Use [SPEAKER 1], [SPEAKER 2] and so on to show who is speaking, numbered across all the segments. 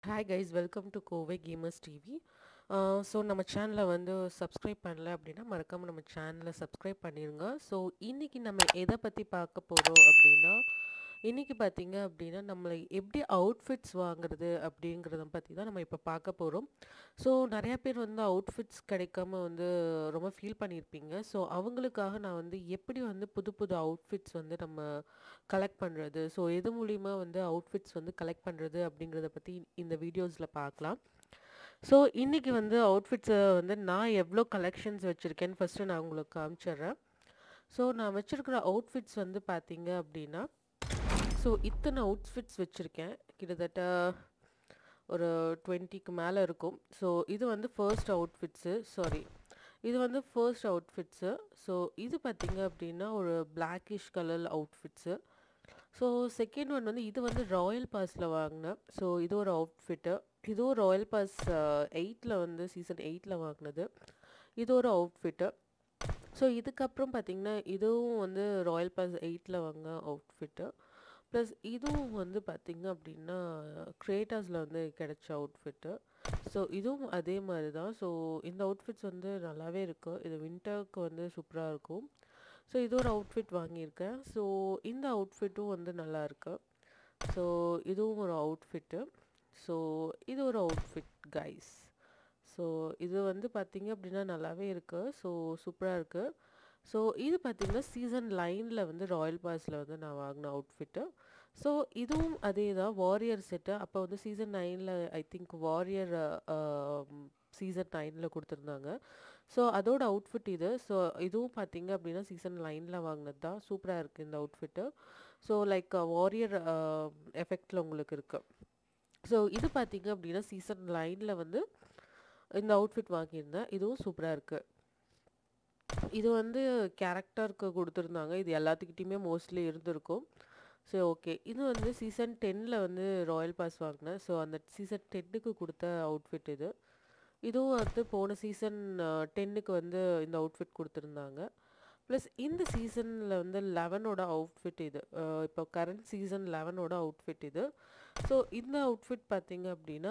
[SPEAKER 1] hi guys welcome to Kovai gamers TV so நம்ம சேனலை வந்து சப்ஸ்கிரைப் பண்ணல அப்படின்னா மறக்காமல் நம்ம சேனலை சப்ஸ்கிரைப் பண்ணிடுங்க ஸோ இன்றைக்கி நம்ம எதை பற்றி பார்க்க போகிறோம் அப்படின்னா இன்றைக்கி பார்த்தீங்க அப்படின்னா நம்மளை எப்படி அவுட்ஃபிட்ஸ் வாங்குறது அப்படிங்கிறத பற்றி தான் நம்ம இப்போ பார்க்க போகிறோம் ஸோ நிறையா பேர் வந்து அவுட்ஃபிட்ஸ் கிடைக்காம வந்து ரொம்ப ஃபீல் பண்ணியிருப்பீங்க ஸோ அவங்களுக்காக நான் வந்து எப்படி வந்து புது புது அவுட்ஃபிட்ஸ் வந்து நம்ம கலெக்ட் பண்ணுறது ஸோ எது மூலிமா வந்து அவுட்ஃபிட்ஸ் வந்து கலெக்ட் பண்ணுறது அப்படிங்கிறத பற்றி இந்த வீடியோஸில் பார்க்கலாம் ஸோ இன்றைக்கி வந்து அவுட்ஃபிட்ஸை வந்து நான் எவ்வளோ கலெக்ஷன்ஸ் வச்சுருக்கேன்னு ஃபஸ்ட்டு நான் உங்களுக்கு காமிச்சிட்றேன் ஸோ நான் வச்சுருக்கிற அவுட்ஃபிட்ஸ் வந்து பார்த்தீங்க அப்படின்னா ஸோ இத்தனை அவுட்ஃபிட்ஸ் வச்சுருக்கேன் கிட்டத்தட்ட ஒரு டுவெண்ட்டிக்கு மேலே இருக்கும் ஸோ இது வந்து ஃபர்ஸ்ட் அவுட்ஃபிட்ஸு சாரி இது வந்து ஃபர்ஸ்ட் அவுட்ஃபிட்ஸு ஸோ இது பார்த்தீங்க அப்படின்னா ஒரு blackish colour outfits so second one வந்து இது வந்து ராயல் பாஸில் வாங்கினேன் ஸோ இது ஒரு அவுட்ஃபிட்டு இதுவும் ராயல் பாஸ் எயிட்டில் வந்து சீசன் எயிட்டில் வாங்கினது இது ஒரு அவுட்ஃபிட்டு ஸோ இதுக்கப்புறம் பார்த்திங்கன்னா இதுவும் வந்து ராயல் பாஸ் எயிட்டில் வாங்கின அவுட்ஃபிட்டு ப்ளஸ் இதுவும் வந்து பார்த்திங்க அப்படின்னா க்ரியேட்டர்ஸில் வந்து கிடைச்ச அவுட்ஃபிட்டு ஸோ இதுவும் அதே மாதிரி தான் ஸோ இந்த அவுட்ஃபிட்ஸ் வந்து நல்லாவே இருக்குது இது வின்டருக்கு வந்து சூப்பராக இருக்கும் ஸோ இது ஒரு அவுட்ஃபிட் வாங்கியிருக்கேன் ஸோ இந்த அவுட்ஃபிட்டும் வந்து நல்லா இருக்கு ஸோ இதுவும் ஒரு அவுட்ஃபிட்டு ஸோ இது ஒரு அவுட்ஃபிட் கைஸ் ஸோ இது வந்து பார்த்திங்க அப்படின்னா நல்லாவே இருக்குது ஸோ சூப்பராக இருக்குது ஸோ இது பார்த்திங்கன்னா சீசன் லைனில் வந்து ராயல் பாஸில் வந்து நான் வாங்கின அவுட்ஃபிட்டு ஸோ இதுவும் அதே தான் வாரியர் செட்டு அப்போ வந்து சீசன் நைனில் ஐ திங்க் வாரியர் சீசன் நைனில் கொடுத்துருந்தாங்க ஸோ அதோட அவுட்ஃபிட் இது ஸோ இதுவும் பார்த்தீங்க அப்படின்னா சீசன் லைனில் வாங்கினது தான் சூப்பராக இருக்குது இந்த அவுட்ஃபிட்டு ஸோ லைக் வாரியர் எஃபெக்டில் உங்களுக்கு இருக்குது ஸோ இது பார்த்தீங்க அப்படின்னா சீசன் லைனில் வந்து இந்த அவுட்ஃபிட் வாங்கியிருந்தேன் இதுவும் சூப்பராக இருக்குது இது வந்து கேரக்டருக்கு கொடுத்துருந்தாங்க இது எல்லாத்துக்கிட்டையுமே மோஸ்ட்லி இருந்திருக்கும் ஸோ ஓகே இது வந்து சீசன் டென்னில் வந்து ராயல் பாஸ் வாங்கினேன் ஸோ அந்த சீசன் டென்னுக்கு கொடுத்த அவுட்ஃபிட் இது இதுவும் வந்து போன சீசன் டென்னுக்கு வந்து இந்த அவுட்ஃபிட் கொடுத்துருந்தாங்க ப்ளஸ் இந்த சீசனில் வந்து லெவனோட அவுட்ஃபிட் இது இப்போ கரண்ட் சீசன் லெவனோட அவுட்ஃபிட் இது ஸோ இந்த அவுட்ஃபிட் பார்த்தீங்க அப்படின்னா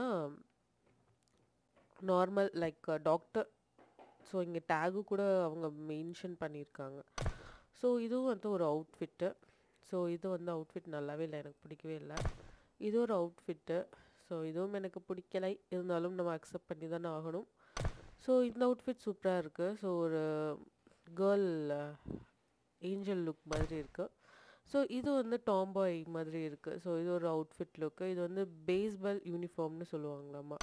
[SPEAKER 1] நார்மல் லைக் டாக்டர் ஸோ இங்கே டேகு கூட அவங்க மென்ஷன் பண்ணியிருக்காங்க ஸோ இதுவும் வந்து ஒரு அவுட்ஃபிட்டு ஸோ இது வந்து அவுட்ஃபிட் நல்லாவே இல்லை எனக்கு பிடிக்கவே இல்லை இது ஒரு அவுட்ஃபிட்டு ஸோ இதுவும் எனக்கு பிடிக்கலை இருந்தாலும் நம்ம அக்செப்ட் பண்ணி தானே ஆகணும் ஸோ இந்த அவுட்ஃபிட் சூப்பராக இருக்குது ஸோ ஒரு கேர்ள் ஏஞ்சல் லுக் மாதிரி இருக்குது ஸோ இது வந்து டாம்பாய் மாதிரி இருக்குது ஸோ இது ஒரு அவுட்ஃபிட் லுக்கு இது வந்து பேஸ்பால் யூனிஃபார்ம்னு சொல்லுவாங்களாம்மா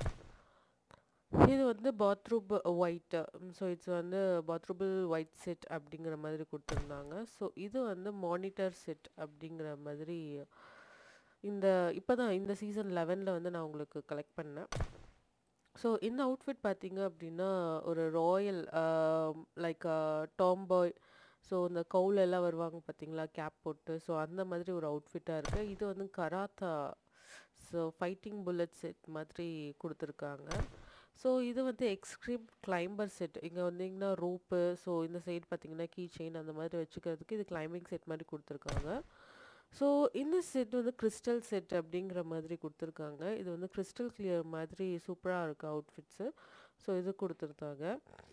[SPEAKER 1] இது வந்து பாத்ரூப் ஒயிட்டு ஸோ இட்ஸ் வந்து பாத்ரூபிள் ஒயிட் செட் அப்படிங்கிற மாதிரி கொடுத்துருந்தாங்க ஸோ இது வந்து மானிட்டர் செட் அப்படிங்கிற மாதிரி இந்த இப்போ தான் இந்த சீசன் லெவனில் வந்து நான் உங்களுக்கு கலெக்ட் பண்ணேன் ஸோ இந்த அவுட்ஃபிட் பார்த்தீங்க அப்படின்னா ஒரு ராயல் லைக் டாம்பாய் ஸோ இந்த கவுல் எல்லாம் வருவாங்க பார்த்தீங்களா கேப் போட்டு ஸோ அந்த மாதிரி ஒரு அவுட்ஃபிட்டாக இருக்குது இது வந்து karate so fighting bullet set மாதிரி கொடுத்துருக்காங்க ஸோ இது வந்து எக்ஸ்ட்ரீம் கிளைம்பர் செட் இங்கே வந்தீங்கன்னா ரோப்பு ஸோ இந்த சைடு பார்த்தீங்கன்னா கீ செயின் அந்த மாதிரி வச்சுக்கிறதுக்கு இது கிளைம்பிங் செட் மாதிரி கொடுத்துருக்காங்க ஸோ இந்த செட் வந்து கிறிஸ்டல் செட் அப்படிங்கிற மாதிரி கொடுத்துருக்காங்க இது வந்து கிறிஸ்டல் கிளியர் மாதிரி சூப்பராக இருக்குது அவுட்ஃபிட்ஸு ஸோ இது கொடுத்துருந்தாங்க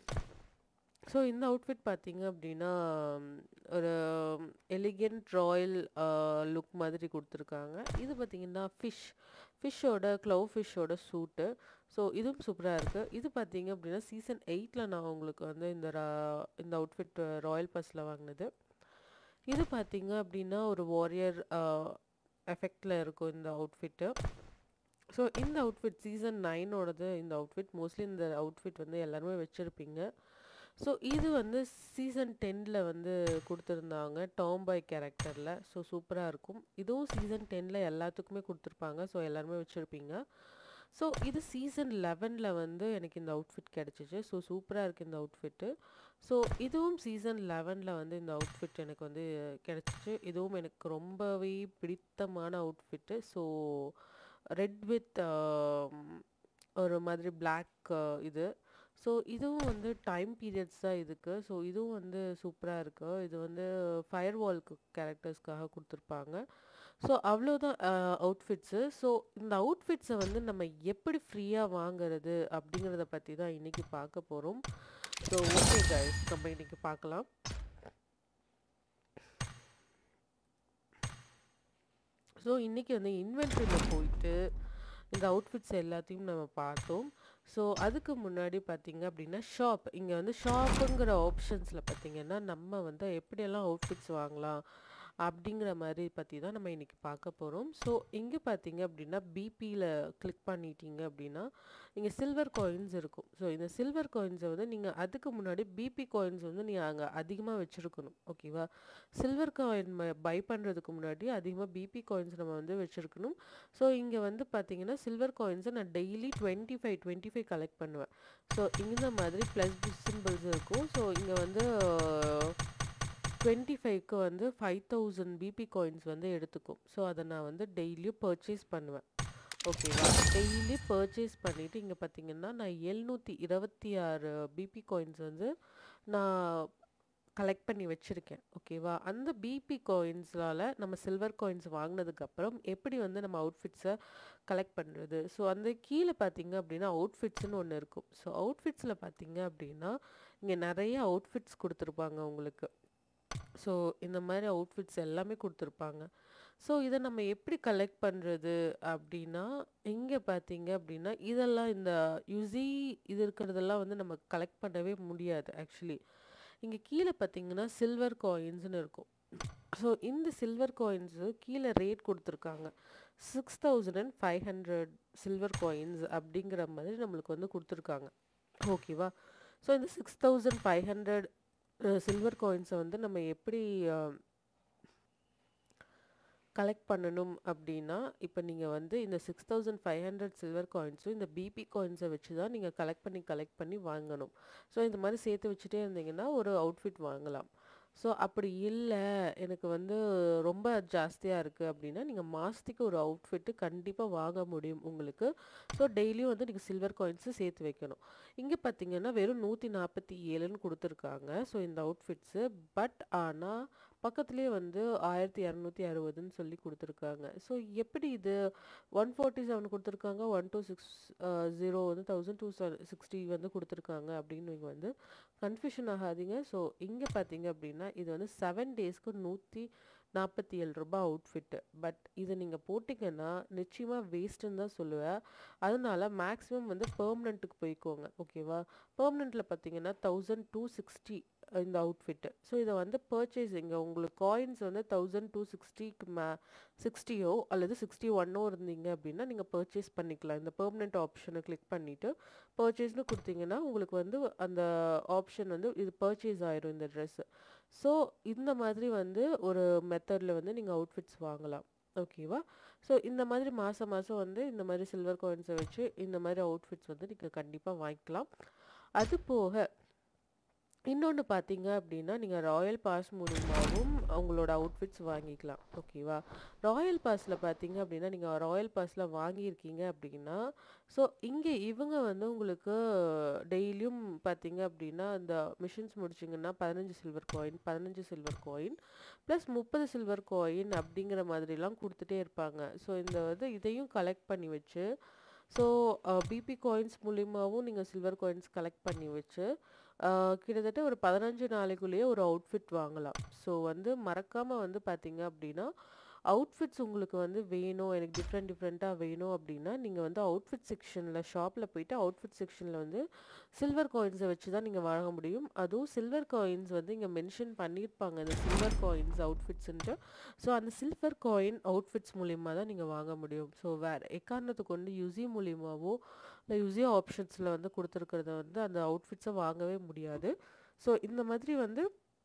[SPEAKER 1] ஸோ இந்த அவுட்ஃபிட் பார்த்தீங்க அப்படின்னா ஒரு எலிகென்ட் ராயல் லுக் மாதிரி கொடுத்துருக்காங்க இது பார்த்திங்கன்னா ஃபிஷ் ஃபிஷ்ஷோட க்ளவ் ஃபிஷ்ஷோட சூட்டு ஸோ இதுவும் சூப்பராக இருக்குது இது பார்த்தீங்க அப்படின்னா சீசன் எயிட்டில் நான் உங்களுக்கு வந்து இந்த இந்த அவுட்ஃபிட் ராயல் பஸ்ஸில் வாங்கினது இது பார்த்தீங்க அப்படின்னா ஒரு வாரியர் எஃபெக்டில் இருக்கும் இந்த அவுட்ஃபிட்டு ஸோ இந்த அவுட்ஃபிட் சீசன் நைனோடது இந்த அவுட்ஃபிட் மோஸ்ட்லி இந்த அவுட்ஃபிட் வந்து எல்லாருமே வச்சுருப்பீங்க ஸோ இது வந்து சீசன் டென்னில் வந்து கொடுத்துருந்தாங்க டாம்பாய் கேரக்டரில் ஸோ சூப்பராக இருக்கும் இதுவும் சீசன் டென்னில் எல்லாத்துக்குமே கொடுத்துருப்பாங்க ஸோ எல்லாருமே வச்சுருப்பீங்க ஸோ இது சீசன் லெவனில் வந்து எனக்கு இந்த அவுட்ஃபிட் கிடச்சிச்சு ஸோ சூப்பராக இருக்குது இந்த அவுட்ஃபிட்டு ஸோ இதுவும் சீசன் லெவனில் வந்து இந்த அவுட்ஃபிட் எனக்கு வந்து கிடச்சிச்சு இதுவும் எனக்கு ரொம்பவே பிடித்தமான அவுட்ஃபிட்டு ஸோ ரெட் வித் ஒரு மாதிரி பிளாக் இது ஸோ இதுவும் வந்து டைம் பீரியட்ஸ் தான் இதுக்கு ஸோ இதுவும் வந்து சூப்பராக இருக்குது இது வந்து ஃபயர் வால்க்கு கேரக்டர்ஸ்க்காக கொடுத்துருப்பாங்க ஸோ அவ்வளோதான் அவுட்ஃபிட்ஸு ஸோ இந்த அவுட்ஃபிட்ஸை வந்து நம்ம எப்படி ஃப்ரீயாக வாங்குறது அப்படிங்கிறத பற்றி தான் இன்றைக்கி பார்க்க போகிறோம் ஸோ ஓகே கைஸ் நம்ம இன்றைக்கி பார்க்கலாம் ஸோ இன்றைக்கி வந்து இன்வென்ட்ரியில் போயிட்டு இந்த அவுட்ஃபிட்ஸ் எல்லாத்தையும் நம்ம பார்த்தோம் ஸோ அதுக்கு முன்னாடி பார்த்தீங்க அப்படின்னா ஷாப் இங்கே வந்து ஷாப்புங்கிற ஆப்ஷன்ஸில் பார்த்தீங்கன்னா நம்ம வந்து எப்படியெல்லாம் அவுட்ஃபிட்ஸ் வாங்கலாம் அப்படிங்கிற மாதிரி பற்றி தான் நம்ம இன்றைக்கி பார்க்க போகிறோம் ஸோ இங்கே பார்த்தீங்க அப்படின்னா பிபியில் கிளிக் பண்ணிட்டீங்க அப்படின்னா இங்கே சில்வர் காயின்ஸ் இருக்கும் ஸோ இந்த சில்வர் காயின்ஸை வந்து நீங்கள் அதுக்கு முன்னாடி பிபி காயின்ஸ் வந்து நீங்கள் அங்கே அதிகமாக வச்சுருக்கணும் ஓகேவா சில்வர் காயின் பை பண்ணுறதுக்கு முன்னாடி அதிகமாக பிபி காயின்ஸ் நம்ம வந்து வச்சுருக்கணும் ஸோ இங்கே வந்து பார்த்தீங்கன்னா சில்வர் காயின்ஸை நான் daily twenty five twenty five collect பண்ணுவேன் ஸோ இந்த மாதிரி ப்ளஸ் சிம்பிள்ஸ் இருக்கும் ஸோ இங்கே வந்து டுவெண்ட்டி ஃபைவ்க்கு வந்து ஃபைவ் தௌசண்ட் பிபி காயின்ஸ் வந்து எடுத்துக்கும் ஸோ அதை நான் வந்து டெய்லியும் பர்ச்சேஸ் பண்ணுவேன் ஓகேவா டெய்லி பர்ச்சேஸ் பண்ணிவிட்டு இங்கே பார்த்தீங்கன்னா நான் எழுநூற்றி இருபத்தி ஆறு பிபி காயின்ஸ் வந்து நான் கலெக்ட் பண்ணி வச்சுருக்கேன் ஓகேவா அந்த பிபி காயின்ஸால் நம்ம சில்வர் காயின்ஸ் வாங்கினதுக்கப்புறம் எப்படி வந்து நம்ம அவுட்ஃபிட்ஸை கலெக்ட் பண்ணுறது ஸோ அந்த கீழே பார்த்தீங்க அப்படின்னா அவுட்ஃபிட்ஸ்னு ஒன்று இருக்கும் ஸோ அவுட்ஃபிட்ஸில் பார்த்தீங்க அப்படின்னா இங்கே நிறைய அவுட்ஃபிட்ஸ் கொடுத்துருப்பாங்க உங்களுக்கு ஸோ இந்த மாதிரி அவுட்ஃபிட்ஸ் எல்லாமே கொடுத்துருப்பாங்க ஸோ இதை நம்ம எப்படி கலெக்ட் பண்ணுறது அப்படின்னா இங்கே பார்த்தீங்க அப்படின்னா இதெல்லாம் இந்த யுசி இது இருக்கிறதெல்லாம் வந்து நம்ம கலெக்ட் பண்ணவே முடியாது ஆக்சுவலி இங்கே கீழே பார்த்தீங்கன்னா சில்வர் காயின்ஸ்னு இருக்கும் ஸோ இந்த சில்வர் காயின்ஸு கீழே ரேட் கொடுத்துருக்காங்க six thousand and five hundred silver coins அப்படிங்கிற மாதிரி நம்மளுக்கு வந்து கொடுத்துருக்காங்க ஓகேவா ஸோ இந்த six thousand five hundred silver காயின்ஸை வந்து நம்ம எப்படி கலெக்ட் பண்ணணும் அப்படின்னா இப்போ நீங்கள் வந்து இந்த six thousand five hundred silver காயின்ஸும் இந்த பிபி காயின்ஸை வச்சு தான் நீங்கள் கலெக்ட் பண்ணி கலெக்ட் பண்ணி வாங்கணும் ஸோ இந்த மாதிரி சேர்த்து வச்சுட்டே இருந்தீங்கன்னா ஒரு அவுட்ஃபிட் வாங்கலாம் ஸோ அப்படி இல்லை எனக்கு வந்து ரொம்ப ஜாஸ்தியாக இருக்குது அப்படின்னா நீங்கள் மாதத்துக்கு ஒரு அவுட்ஃபிட்டு கண்டிப்பாக வாங்க முடியும் உங்களுக்கு ஸோ டெய்லியும் வந்து நீங்கள் சில்வர் காயின்ஸு சேர்த்து வைக்கணும் இங்கே பார்த்தீங்கன்னா வெறும் நூற்றி நாற்பத்தி ஏழுன்னு கொடுத்துருக்காங்க ஸோ இந்த அவுட்ஃபிட்ஸு பட் ஆனால் பக்கத்துலேயே வந்து ஆயிரத்தி இரநூத்தி அறுபதுன்னு சொல்லி கொடுத்துருக்காங்க ஸோ எப்படி இது ஒன் ஃபார்ட்டி செவன் கொடுத்துருக்காங்க ஒன் டூ சிக்ஸ் ஜீரோ வந்து தௌசண்ட் டூ சிக்ஸ்டி வந்து கொடுத்துருக்காங்க அப்படின்னு நீங்கள் வந்து கன்ஃபியூஷன் ஆகாதீங்க ஸோ இங்கே பார்த்தீங்க அப்படின்னா இது வந்து செவன் டேஸ்க்கு நூற்றி நாற்பத்தி ஏழு ரூபாய் அவுட்ஃபிட்டு பட் இதை நீங்கள் போட்டிங்கன்னா நிச்சயமாக வேஸ்ட்டுன்னு தான் சொல்லுவேன் அதனால மேக்ஸிமம் வந்து பெர்மனண்ட்டுக்கு போய்க்கோங்க ஓகேவா பெர்மனண்ட்டில் பார்த்தீங்கன்னா தௌசண்ட் டூ சிக்ஸ்டி இந்த அவுட்ஃபிட்டு ஸோ இதை வந்து பர்ச்சேஸ் இங்கே உங்களுக்கு காயின்ஸ் வந்து தௌசண்ட் டூ சிக்ஸ்டிக்கு மே சிக்ஸ்டியோ அல்லது சிக்ஸ்டி ஒன்னோ இருந்தீங்க அப்படின்னா நீங்கள் பர்ச்சேஸ் பண்ணிக்கலாம் இந்த பெர்மனெண்ட் ஆப்ஷனை கிளிக் பண்ணிவிட்டு பர்ச்சேஸ்னு கொடுத்தீங்கன்னா உங்களுக்கு வந்து அந்த ஆப்ஷன் வந்து இது பர்ச்சேஸ் ஆயிரும் இந்த ட்ரெஸ்ஸு ஸோ இந்த மாதிரி வந்து ஒரு மெத்தடில் வந்து நீங்கள் அவுட்ஃபிட்ஸ் வாங்கலாம் ஓகேவா ஸோ இந்த மாதிரி மாதம் மாதம் வந்து இந்த மாதிரி சில்வர் காயின்ஸை வச்சு இந்த மாதிரி அவுட்ஃபிட்ஸ் வந்து நீங்கள் கண்டிப்பாக வாங்கிக்கலாம் அது போக இன்னொன்று பார்த்தீங்க அப்படின்னா நீங்கள் ராயல் பாஸ் மூலியமாகவும் உங்களோட அவுட்ஃபிட்ஸ் வாங்கிக்கலாம் ஓகேவா ராயல் பாஸில் பார்த்தீங்க அப்படின்னா நீங்கள் ராயல் பாஸில் வாங்கியிருக்கீங்க அப்படின்னா ஸோ இங்கே இவங்க வந்து உங்களுக்கு டெய்லியும் பார்த்தீங்க அப்படின்னா இந்த மிஷின்ஸ் முடிச்சிங்கன்னா பதினஞ்சு சில்வர் காயின் பதினஞ்சு சில்வர் காயின் ப்ளஸ் முப்பது சில்வர் காயின் அப்படிங்கிற மாதிரிலாம் கொடுத்துட்டே இருப்பாங்க ஸோ இந்த வந்து இதையும் கலெக்ட் பண்ணி வச்சு ஸோ பிபி காயின்ஸ் மூலியமாகவும் நீங்கள் சில்வர் காயின்ஸ் கலெக்ட் பண்ணி வச்சு கிட்டத்தட்ட ஒரு பதினஞ்சு நாளைக்குள்ளேயே ஒரு அவுட்ஃபிட் வாங்கலாம் ஸோ வந்து மறக்காமல் வந்து பார்த்தீங்க அப்படின்னா அவுட்ஃபிட்ஸ் உங்களுக்கு வந்து வேணும் எனக்கு டிஃப்ரெண்ட் டிஃப்ரெண்ட்டாக வேணும் அப்படின்னா நீங்கள் வந்து அவுட்ஃபிட் செக்ஷனில் ஷாப்பில் போயிட்டு அவுட்ஃபிட் செக்ஷனில் வந்து சில்வர் காயின்ஸை வச்சு தான் நீங்கள் வாங்க முடியும் அதுவும் சில்வர் காயின்ஸ் வந்து இங்கே மென்ஷன் பண்ணியிருப்பாங்க இந்த சில்வர் காயின்ஸ் அவுட்ஃபிட்ஸ்ன்ட்டு ஸோ அந்த சில்வர் காயின் அவுட்ஃபிட்ஸ் மூலியமாக தான் நீங்கள் வாங்க முடியும் ஸோ வேறு எக்காரணத்தை கொண்டு யுசி மூலியமாகவோ இல்லை யுசி ஆப்ஷன்ஸில் வந்து கொடுத்துருக்கிறத வந்து அந்த அவுட்ஃபிட்ஸை வாங்கவே முடியாது ஸோ இந்த மாதிரி வந்து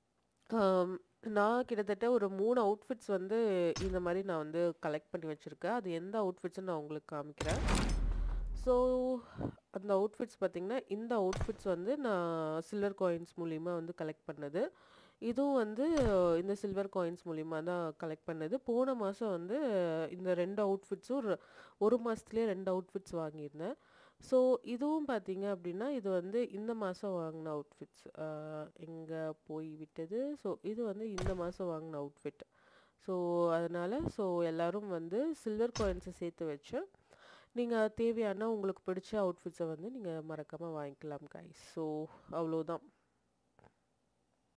[SPEAKER 1] நான் கிட்டத்தட்ட ஒரு மூணு அவுட்ஃபிட்ஸ் வந்து இந்த மாதிரி நான் வந்து கலெக்ட் பண்ணி வச்சுருக்கேன் அது எந்த அவுட்ஃபிட்ஸ்னு நான் உங்களுக்கு காமிக்கிறேன் ஸோ அந்த அவுட்ஃபிட்ஸ் பார்த்திங்கன்னா இந்த அவுட்ஃபிட்ஸ் வந்து நான் சில்வர் காயின்ஸ் மூலிமா வந்து கலெக்ட் பண்ணது இதுவும் வந்து இந்த சில்வர் காயின்ஸ் மூலிமா தான் கலெக்ட் பண்ணது போன மாதம் வந்து இந்த ரெண்டு அவுட்ஃபிட்ஸும் ஒரு ஒரு மாதத்துலேயே ரெண்டு அவுட்ஃபிட்ஸ் வாங்கியிருந்தேன் ஸோ இதுவும் பார்த்தீங்க அப்படின்னா இது வந்து இந்த மாதம் வாங்கின அவுட்ஃபிட்ஸ் எங்கே போய் விட்டது ஸோ இது வந்து இந்த மாதம் வாங்கின அவுட்ஃபிட் ஸோ அதனால் ஸோ எல்லோரும் வந்து சில்வர் காயின்ஸை சேர்த்து வச்சு நீங்கள் தேவையான உங்களுக்கு பிடிச்ச அவுட்ஃபிட்ஸை வந்து நீங்கள் மறக்காமல் வாங்கிக்கலாம் கைஸ் ஸோ அவ்வளோதான்